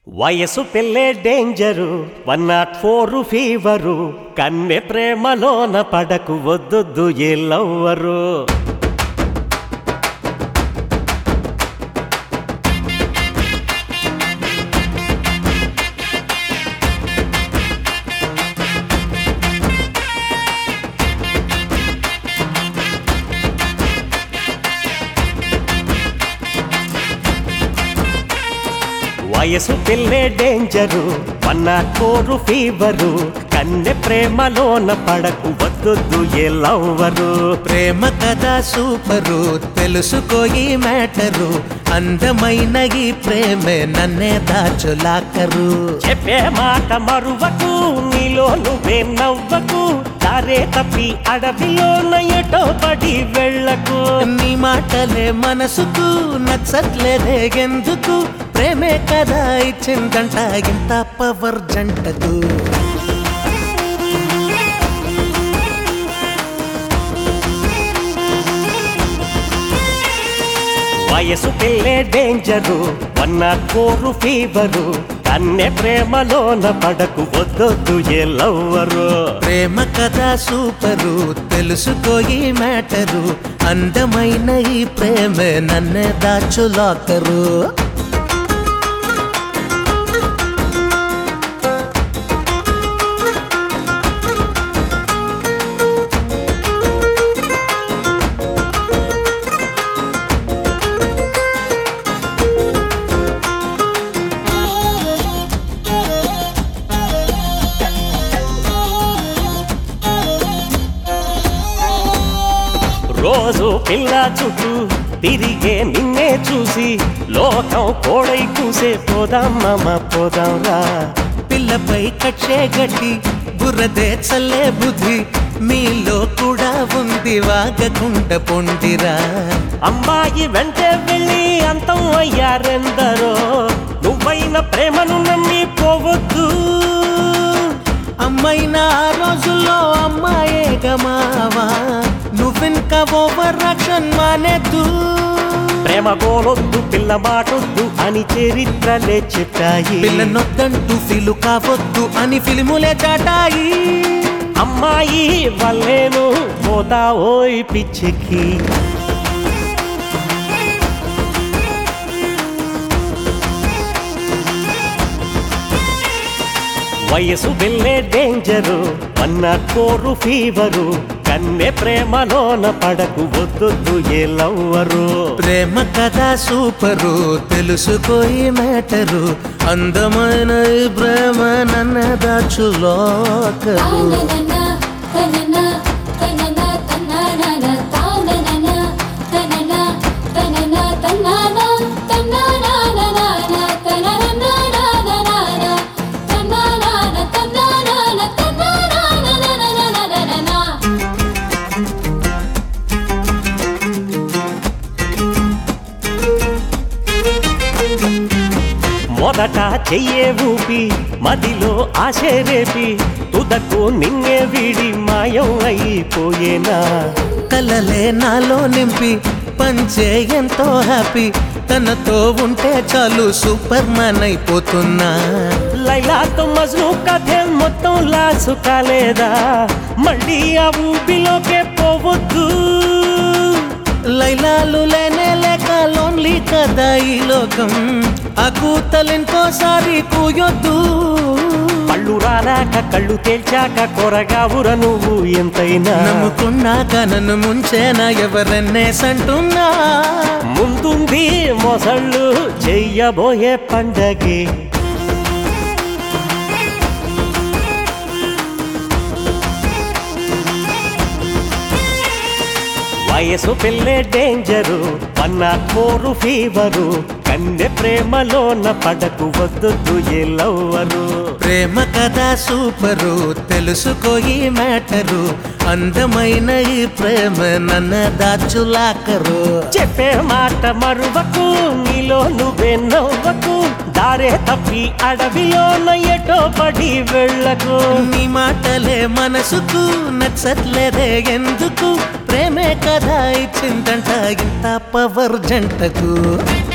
వయసు పిల్లే danger one nought four fever కన్నె ప్రేమలోన పడకు వద్దొద్దు ఏ లవ్వరు వయసు పిల్లే danger one nought four fever కన్నె ప్రేమలోన పడకు వద్దొద్దు ఏ లవ్వరు ప్రేమ కథ సూపరు తెలుసుకో ఈ మ్యాటరు అందమైన ఈ ప్రేమే నన్నే దాచులాకరు చెప్పే మాట మరువకు నీలో నువ్వే నవ్వకు దారే తప్పి అడవిలో నయ్యటో పడి వెళ్ళకు నీ మాటలే మనసుకు నచ్చట్లేదే ఎందుకు ప్రేమే కదా ఇచ్చిందంట ఇంత పవర్ జంటకు వయసు పిల్లే danger one nought four fever కన్నె ప్రేమలోన పడకు వద్దొద్దు ఏ లవ్వరు ప్రేమ కథ సూపరు తెలుసుకో ఈ మ్యాటరు అందమైన ఈ ప్రేమే నన్నే దాచులాకరు రోజు పిల్ల చుట్టూ తిరిగే నిన్నే చూసి లోకం కోడై కూసే పోదాం మామ పోదాం రా పిల్లపై కక్షే గట్టి బుర్రదే చల్లే బుద్ధి మీలో కూడా ఉంది వాగకుండ పొండిరా అమ్మాయి వెంటే వెళ్ళి అంతం అయ్యారెందరో నువ్వైన ప్రేమను నమ్మి పోవద్దు అమ్మైనా ఆ రోజుల్లో అమ్మాయే గమావా నువ్వింకా ఓవర్ రక్షన్ మానేద్దు ప్రేమ గోలొద్దు పిల్ల మాటొద్దు అని చరిత్రలే చెప్పాయి పిల్లనొద్దంటూ ఫీలు కావద్దు అని ఫిలిములే చాటాయి అమ్మాయి వల్లేను పోతా ఓయ్ పిచ్చెక్కి వయసు వెళ్ళే డేంజరు అన్న కోరు ఫీవరు కన్నె ప్రేమలోన పడకు వద్దొద్దు ఏ లవ్వరు ప్రేమ కథ సూపరు తెలుసుకో ఈ మ్యాటరు అందమైన ఈ ప్రేమ నన్న దాచులోకరు తననా తననా తననా తననా తాననా తననా తననా తననా తననా తననా తననా తననా తననా తననా మొదట చెయ్యే ఊపి మదిలో ఆశే రేపి తుదకు నిన్నే వీడి మాయం అయిపోయేనా కలలే నాలో నింపి పంచే ఎంతో హ్యాపీ తనతో ఉంటే చాలు సూపర్ మ్యాన్ అయిపోతున్నా లైలాతో మజ్ను కథే మొత్తం లాసు కాలేదా మళ్ళీ ఆ ఊబిలోకే పోవద్దు లైలాలు లేనే లేక లోన్లీ కదా ఈ లోకం ఆ కూతలింకోసారి కూయొద్దు కళ్ళు రానాక కళ్ళు తేల్చాక కొరగావుర నువ్వు ఎంతైనా నమ్ముకున్నాక నన్ను ముంచేనా ఎవరన్నేసంటున్నా ముందుంది మొసళ్ళు చెయ్యబోయే పండగే వయసు పిల్లే డేంజరు వన్ ఫోరు ఫీవరు కన్నె ప్రేమలోన పడకు వద్దొద్దు ఏ లవ్వరు ప్రేమ కథ సూపరు తెలుసుకో ఈ మ్యాటరు అందమైన ఈ ప్రేమ నన్న దాచులాకరు చెప్పే మాట మరువకు నీలో నువ్వే నవ్వకు దారే తప్పి అడవిలో ఎటో పడి వెళ్ళకు నీ మాటలే మనసుకు నచ్చట్లేదే ఎందుకు ప్రేమే కథ ఇచ్చిందంట ఇంత పవర్ జంటకు